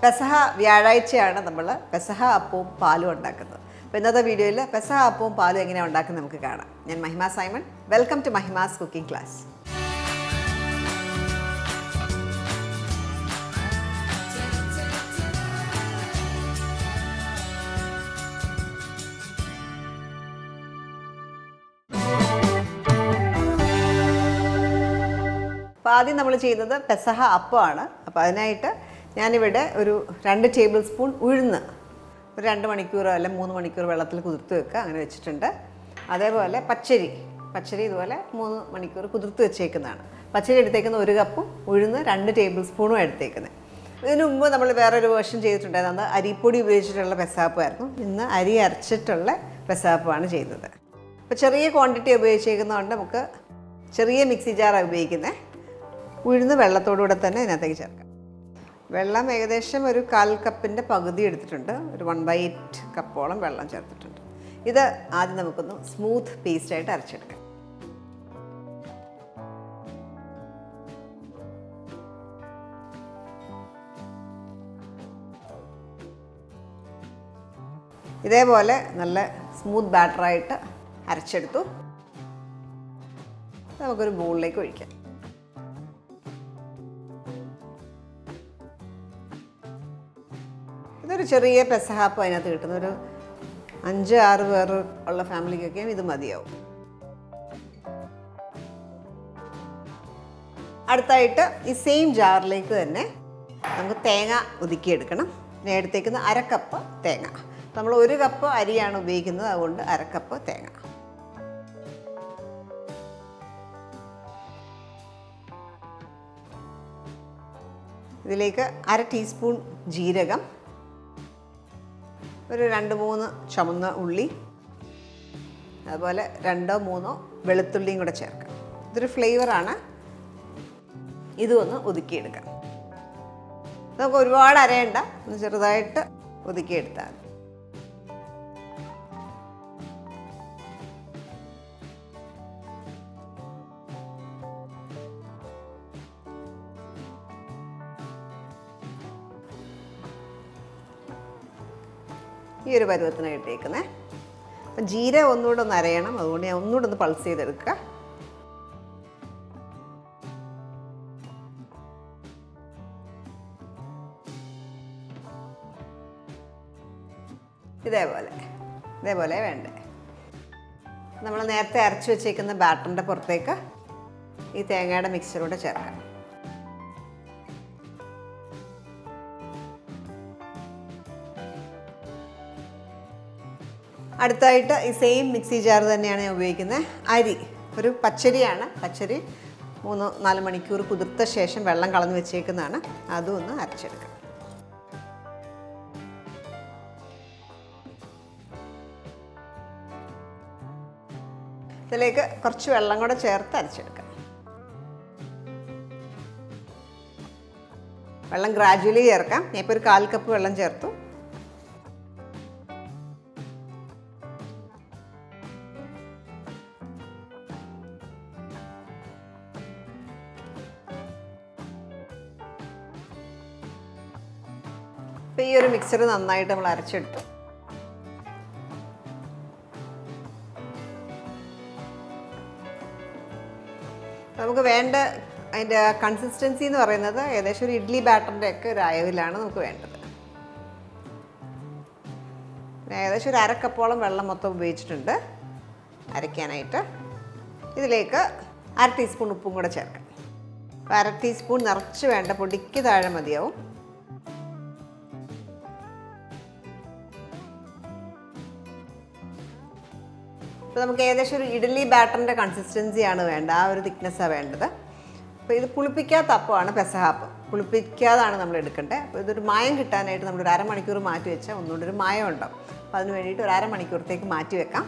പെസഹ വ്യാഴാഴ്ചയാണ് നമ്മൾ പെസഹ അപ്പവും പാലും ഉണ്ടാക്കുന്നത് അപ്പോൾ ഇന്നത്തെ വീഡിയോയിൽ പെസഹ അപ്പവും പാലും എങ്ങനെയാണ് ഉണ്ടാക്കുന്നത് നമുക്ക് കാണാം ഞാൻ Mahima Simon welcome to Mahima's cooking class അപ്പോൾ ആദ്യം നമ്മൾ ചെയ്യുന്നത് പെസഹ അപ്പമാണ് അപ്പോൾ അതിനായിട്ട് ഞാനിവിടെ ഒരു രണ്ട് ടേബിൾ സ്പൂൺ ഉഴുന്ന് ഒരു രണ്ട് മണിക്കൂറോ അല്ല മൂന്ന് മണിക്കൂർ വെള്ളത്തിൽ കുതിർത്ത് വെക്കുക അങ്ങനെ വെച്ചിട്ടുണ്ട് അതേപോലെ പച്ചരി പച്ചരി ഇതുപോലെ മൂന്ന് മണിക്കൂർ കുതിർത്ത് വെച്ചേക്കുന്നതാണ് പച്ചരി എടുത്തേക്കുന്ന ഒരു കപ്പും ഉഴുന്ന് രണ്ട് ടേബിൾ സ്പൂണും എടുത്തേക്കുന്നത് ഇതിനു മുമ്പ് നമ്മൾ വേറൊരു വേർഷൻ ചെയ്തിട്ടുണ്ടായിരുന്നു അത് അരിപ്പൊടി ഉപയോഗിച്ചിട്ടുള്ള പെസാപ്പായിരുന്നു ഇന്ന് അരി അരച്ചിട്ടുള്ള പെസാപ്പാണ് ചെയ്യുന്നത് അപ്പോൾ ചെറിയ ക്വാണ്ടിറ്റി ഉപയോഗിച്ചേക്കുന്നതുകൊണ്ട് നമുക്ക് ചെറിയ മിക്സി ജാറാണ് ഉപയോഗിക്കുന്നത് ഉഴുന്ന് വെള്ളത്തോടുകൂടെ തന്നെ ഇതിനകത്തേക്ക് ചേർക്കാം വെള്ളം ഏകദേശം ഒരു കാൽ കപ്പിൻ്റെ പകുതി എടുത്തിട്ടുണ്ട് ഒരു വൺ ബൈ എയ്റ്റ് കപ്പോളം വെള്ളം ചേർത്തിട്ടുണ്ട് ഇത് ആദ്യം നമുക്കൊന്ന് സ്മൂത്ത് പേസ്റ്റായിട്ട് അരച്ചെടുക്കാം ഇതേപോലെ നല്ല സ്മൂത്ത് ബാറ്ററായിട്ട് അരച്ചെടുത്തു നമുക്കൊരു ബൗളിലേക്ക് ഒഴിക്കാം ഇതൊരു ചെറിയ പെസഹാപ്പ് അതിനകത്ത് കിട്ടുന്ന ഒരു അഞ്ച് ആറ് പേർ ഉള്ള ഫാമിലിക്കൊക്കെ ഇത് മതിയാവും അടുത്തായിട്ട് ഈ സെയിം ജാറിലേക്ക് തന്നെ നമുക്ക് തേങ്ങ ഒതുക്കിയെടുക്കണം ഞാൻ എടുത്തേക്കുന്ന അര കപ്പ് തേങ്ങ നമ്മൾ ഒരു കപ്പ് അരിയാണ് ഉപയോഗിക്കുന്നത് അതുകൊണ്ട് അര കപ്പ് തേങ്ങ ഇതിലേക്ക് അര ടീസ്പൂൺ ജീരകം ഒരു രണ്ട് മൂന്ന് ചുമന്ന ഉള്ളി അതുപോലെ രണ്ടോ മൂന്നോ വെളുത്തുള്ളിയും കൂടെ ചേർക്കാം ഇതൊരു ഫ്ലേവറാണ് ഇതും ഒന്ന് ഒതുക്കിയെടുക്കാം നമുക്ക് ഒരുപാട് അരയണ്ട ഒന്ന് ചെറുതായിട്ട് ഒതുക്കിയെടുത്താൽ മതി ഈ ഒരു പരുവത്തിന് ഇട്ടേക്കുന്നത് അപ്പം ജീരകം ഒന്നുകൂടെ ഒന്ന് അരയണം അതുകൊണ്ട് ഞാൻ ഒന്നുകൂടെ ഒന്ന് പൾസ് ചെയ്തെടുക്കുക ഇതേപോലെ ഇതേപോലെ വേണ്ടേ നമ്മൾ നേരത്തെ അരച്ച് വെച്ചേക്കുന്ന ബാറ്ററിൻ്റെ പുറത്തേക്ക് ഈ തേങ്ങയുടെ മിക്സറൂടെ ചേർക്കാം അടുത്തായിട്ട് ഈ സെയിം മിക്സി ജാർ തന്നെയാണ് ഞാൻ ഉപയോഗിക്കുന്നത് അരി ഒരു പച്ചരിയാണ് പച്ചരി മൂന്ന് നാല് മണിക്കൂർ കുതിർത്ത ശേഷം വെള്ളം കളഞ്ഞ് വെച്ചേക്കുന്നതാണ് അതും ഒന്ന് അരച്ചെടുക്കാം ഇതിലേക്ക് കുറച്ച് വെള്ളം കൂടെ ചേർത്ത് അരച്ചെടുക്കാം വെള്ളം ഗ്രാജുവലി ചേർക്കാം ഞാൻ ഇപ്പോൾ ഒരു കാൽ കപ്പ് വെള്ളം ചേർത്തു അപ്പോൾ ഈ ഒരു മിക്സർ നന്നായിട്ട് നമ്മൾ അരച്ചെടുത്തു നമുക്ക് വേണ്ട അതിൻ്റെ കൺസിസ്റ്റൻസി എന്ന് പറയുന്നത് ഏകദേശം ഒരു ഇഡ്ഡലി ബാറ്ററിൻ്റെ ഒക്കെ ഒരു അയവിലാണ് നമുക്ക് വേണ്ടത് ഏകദേശം ഒരു അരക്കപ്പോളം വെള്ളം മൊത്തം ഉപയോഗിച്ചിട്ടുണ്ട് അരയ്ക്കാനായിട്ട് ഇതിലേക്ക് അര ടീസ്പൂൺ ഉപ്പും കൂടെ ചേർക്കാം അപ്പോൾ അര ടീസ്പൂൺ നിറച്ച് വേണ്ട പൊടിക്ക് താഴെ മതിയാവും അപ്പോൾ നമുക്ക് ഏകദേശം ഒരു ഇഡ്ഡലി ബാറ്ററിൻ്റെ കൺസിസ്റ്റൻസിയാണ് വേണ്ട ആ ഒരു തിക്നെസ്സാണ് വേണ്ടത് അപ്പോൾ ഇത് പുളിപ്പിക്കാത്ത അപ്പമാണ് പെസഹാപ്പ് പുളിപ്പിക്കാതാണ് നമ്മൾ എടുക്കേണ്ടത് അപ്പോൾ ഇതൊരു മായം കിട്ടാനായിട്ട് നമ്മൾ ഒരു അരമണിക്കൂർ മാറ്റി വെച്ചാൽ ഒന്നുകൂടി ഒരു മായം ഉണ്ടാവും അപ്പോൾ അതിന് വേണ്ടിയിട്ട് ഒരു അരമണിക്കൂറത്തേക്ക് മാറ്റി വെക്കാം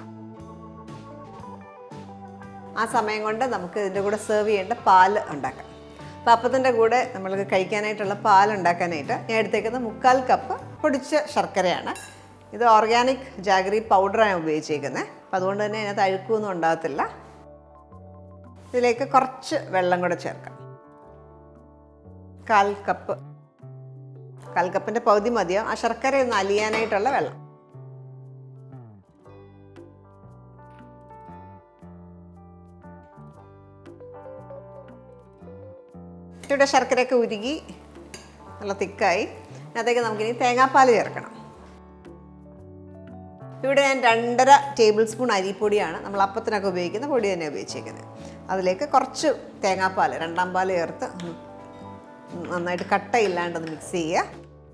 ആ സമയം കൊണ്ട് നമുക്ക് ഇതിൻ്റെ കൂടെ സെർവ് ചെയ്യേണ്ട പാല് ഉണ്ടാക്കാം അപ്പോൾ അപ്പത്തിൻ്റെ കൂടെ നമ്മൾക്ക് കഴിക്കാനായിട്ടുള്ള പാൽ ഉണ്ടാക്കാനായിട്ട് ഞാൻ എടുത്തേക്കുന്നത് മുക്കാൽ കപ്പ് പൊടിച്ച ശർക്കരയാണ് ഇത് ഓർഗാനിക് ജാഗറി പൗഡറാണ് ഉപയോഗിച്ചേക്കുന്നത് അപ്പോൾ അതുകൊണ്ട് തന്നെ അതിനകത്ത് അഴുക്കൊന്നും ഉണ്ടാകത്തില്ല ഇതിലേക്ക് കുറച്ച് വെള്ളം കൂടെ ചേർക്കാം കാൽ കപ്പ് കാൽ കപ്പിൻ്റെ പകുതി മതിയോ ആ ശർക്കര ഒന്ന് അലിയാനായിട്ടുള്ള വെള്ളം ഇവിടെ ശർക്കരയൊക്കെ ഉരുകി നല്ല തിക്കായി അതിനകത്തേക്ക് നമുക്കിനി തേങ്ങാപ്പാൽ ചേർക്കണം ഇവിടെ ഞാൻ രണ്ടര ടേബിൾ സ്പൂൺ അരിപ്പൊടിയാണ് നമ്മൾ അപ്പത്തിനൊക്കെ ഉപയോഗിക്കുന്ന പൊടി തന്നെ ഉപയോഗിച്ചേക്കുന്നത് അതിലേക്ക് കുറച്ച് തേങ്ങാപ്പാൽ രണ്ടാം പാൽ ചേർത്ത് ഒന്ന് നന്നായിട്ട് കട്ടയില്ലാണ്ടൊന്ന് മിക്സ് ചെയ്യുക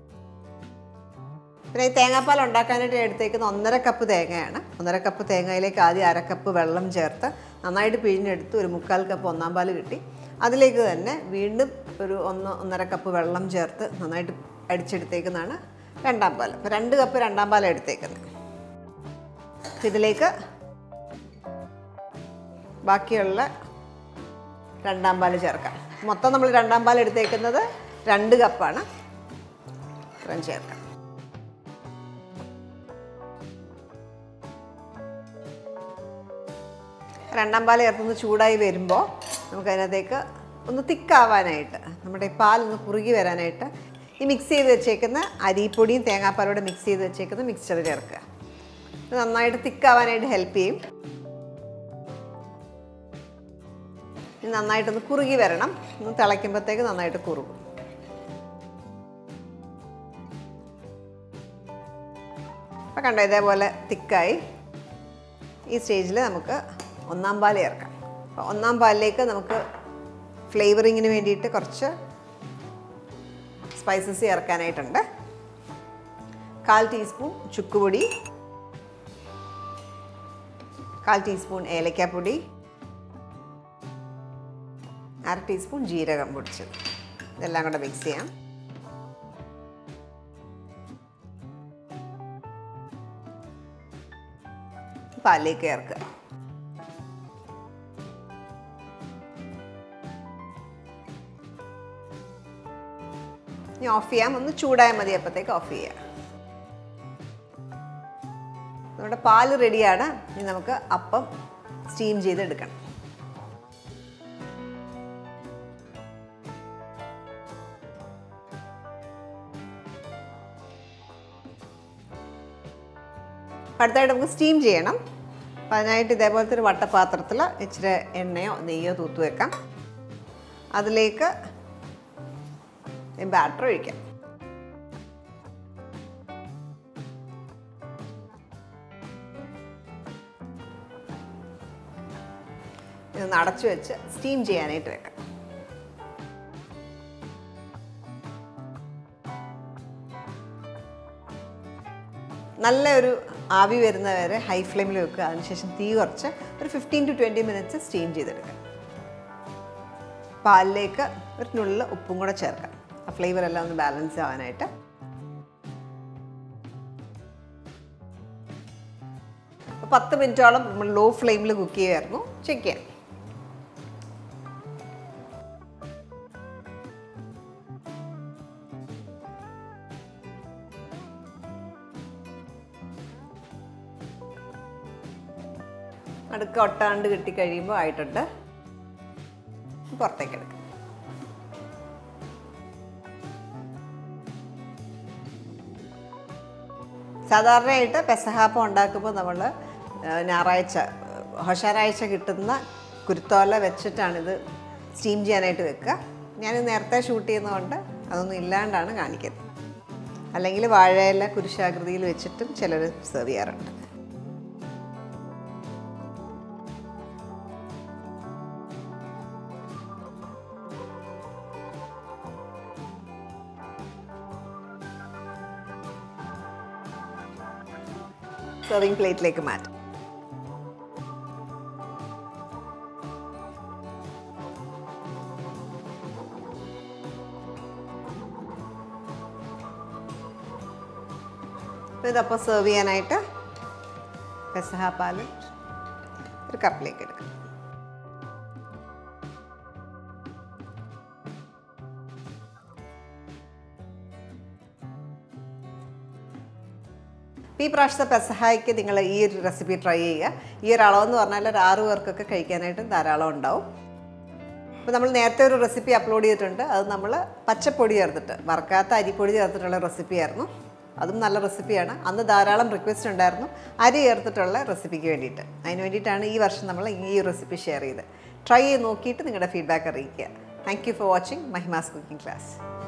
പിന്നെ ഈ തേങ്ങാപ്പാൽ ഉണ്ടാക്കാനായിട്ട് എടുത്തേക്കുന്ന ഒന്നര കപ്പ് തേങ്ങയാണ് ഒന്നര കപ്പ് തേങ്ങയിലേക്ക് ആദ്യം അര കപ്പ് വെള്ളം ചേർത്ത് നന്നായിട്ട് പിഴിഞ്ഞെടുത്ത് ഒരു മുക്കാൽ കപ്പ് ഒന്നാം പാൽ കിട്ടി അതിലേക്ക് തന്നെ വീണ്ടും ഒരു ഒന്ന് ഒന്നര കപ്പ് വെള്ളം ചേർത്ത് നന്നായിട്ട് അടിച്ചെടുത്തേക്കുന്നതാണ് രണ്ടാം പാൽ അപ്പോൾ രണ്ട് കപ്പ് രണ്ടാം പാൽ എടുത്തേക്കുന്നത് ഇതിലേക്ക് ബാക്കിയുള്ള രണ്ടാം പാൽ ചേർക്കാം മൊത്തം നമ്മൾ രണ്ടാം പാൽ എടുത്തേക്കുന്നത് രണ്ട് കപ്പാണ് ഇത്രയും ചേർക്കാം രണ്ടാം പാൽ ചേർത്തൊന്ന് ചൂടായി വരുമ്പോൾ നമുക്കതിനകത്തേക്ക് ഒന്ന് തിക്കാവാനായിട്ട് നമ്മുടെ ഈ പാലൊന്ന് കുറുകി വരാനായിട്ട് ഈ മിക്സ് ചെയ്ത് വെച്ചേക്കുന്ന അരിപ്പൊടിയും തേങ്ങാപ്പാലോടെ മിക്സ് ചെയ്ത് വെച്ചേക്കുന്ന മിക്സ്ചർ ചേർക്കുക ഇത് നന്നായിട്ട് തിക്കാവാനായിട്ട് ഹെൽപ്പ് ചെയ്യും ഇത് നന്നായിട്ടൊന്ന് കുറുകി വരണം ഒന്ന് തിളയ്ക്കുമ്പോഴത്തേക്ക് നന്നായിട്ട് കുറുകും അപ്പം കണ്ടോ ഇതേപോലെ തിക്കായി ഈ സ്റ്റേജിൽ നമുക്ക് ഒന്നാം പാൽ ചേർക്കാം അപ്പോൾ ഒന്നാം പാലിലേക്ക് നമുക്ക് ഫ്ലേവറിങ്ങിന് വേണ്ടിയിട്ട് കുറച്ച് സ്പൈസസ് ചേർക്കാനായിട്ടുണ്ട് കാൽ ടീസ്പൂൺ ചുക്കുപൊടി കാൽ ടീസ്പൂൺ ഏലക്കാപ്പൊടി അര ടീസ്പൂൺ ജീരകം പൊടിച്ചത് ഇതെല്ലാം കൂടെ മിക്സ് ചെയ്യാം പാലിലേക്ക് ചേർക്കുക ഇനി ഓഫ് ചെയ്യാം ഒന്ന് ചൂടായാൽ മതി അപ്പോഴത്തേക്ക് ഓഫ് ചെയ്യാം നമ്മുടെ പാല് റെഡിയാണ് ഇനി നമുക്ക് അപ്പം സ്റ്റീം ചെയ്തെടുക്കണം അടുത്തായിട്ട് നമുക്ക് സ്റ്റീം ചെയ്യണം അപ്പം അതിനായിട്ട് ഇതേപോലത്തെ ഒരു വട്ടപാത്രത്തിൽ ഇച്ചിരി എണ്ണയോ നെയ്യോ തൂത്ത് വെക്കാം അതിലേക്ക് ബാറ്റർ ഒഴിക്കാം ഇതൊന്ന് അടച്ചു വെച്ച് സ്റ്റീം ചെയ്യാനായിട്ട് വെക്കാം നല്ല ഒരു ആവി വരുന്നവരെ ഹൈ ഫ്ലെയിമിൽ വെക്കുക അതിനുശേഷം തീ കുറച്ച് ഒരു fifteen to twenty minutes steam ചെയ്തെടുക്കുക പാലിലേക്ക് ഒരു നുള്ളിൽ ഉപ്പും കൂടെ ചേർക്കാം ആ ഫ്ലേവർ എല്ലാം ഒന്ന് ബാലൻസ് ആവാനായിട്ട് അപ്പോൾ പത്ത് മിനിറ്റോളം നമ്മൾ ലോ ഫ്ലെയിമിൽ കുക്ക് ചെയ്യുമായിരുന്നു ചെക്ക് ചെയ്യാം അടുക്ക ഒട്ടാണ്ട് കിട്ടി കഴിയുമ്പോൾ ആയിട്ടുണ്ട് പുറത്തേക്ക് എടുക്കാം സാധാരണയായിട്ട് പെസഹാപ്പം ഉണ്ടാക്കുമ്പോൾ നമ്മൾ ഞായറാഴ്ച ഹൊഷാരാഴ്ച കിട്ടുന്ന കുരുത്തോല വെച്ചിട്ടാണിത് സ്റ്റീം ചെയ്യാനായിട്ട് വെക്കുക ഞാൻ നേരത്തെ ഷൂട്ട് ചെയ്യുന്നതുകൊണ്ട് അതൊന്നും ഇല്ലാണ്ടാണ് കാണിക്കുന്നത് അല്ലെങ്കിൽ വാഴയില കുരിശാകൃതിയിൽ വെച്ചിട്ടും ചിലർ സെർവ് ചെയ്യാറുണ്ട് സെർവിങ് പ്ലേറ്റിലേക്ക് മാറ്റാം ഇതപ്പോൾ സെർവ് ചെയ്യാനായിട്ട് പെസഹ പാല് ഒരു കപ്പിലേക്ക് എടുക്കാം ഈ പ്രാവശ്യത്തെ പെസഹായ്ക്ക് നിങ്ങൾ ഈ ഒരു റെസിപ്പി ട്രൈ ചെയ്യുക ഈ ഒരു അളവെന്ന് പറഞ്ഞാൽ ഒരു ആറ് പേർക്കൊക്കെ കഴിക്കാനായിട്ട് ധാരാളം ഉണ്ടാവും അപ്പോൾ നമ്മൾ നേരത്തെ ഒരു റെസിപ്പി അപ്ലോഡ് ചെയ്തിട്ടുണ്ട് അത് നമ്മൾ പച്ചപ്പൊടി ചേർത്തിട്ട് വറുക്കാത്ത അരിപ്പൊടി ചേർത്തിട്ടുള്ള റെസിപ്പിയായിരുന്നു അതും നല്ല റെസിപ്പിയാണ് അന്ന് ധാരാളം റിക്വസ്റ്റ് ഉണ്ടായിരുന്നു അരി ചേർത്തിട്ടുള്ള റെസിപ്പിക്ക് വേണ്ടിയിട്ട് അതിന് വേണ്ടിയിട്ടാണ് ഈ വർഷം നമ്മൾ ഈ റെസിപ്പി ഷെയർ ചെയ്ത് ട്രൈ ചെയ്ത് നോക്കിയിട്ട് നിങ്ങളുടെ ഫീഡ്ബാക്ക് അറിയിക്കുക thank you for watching Mahima's cooking class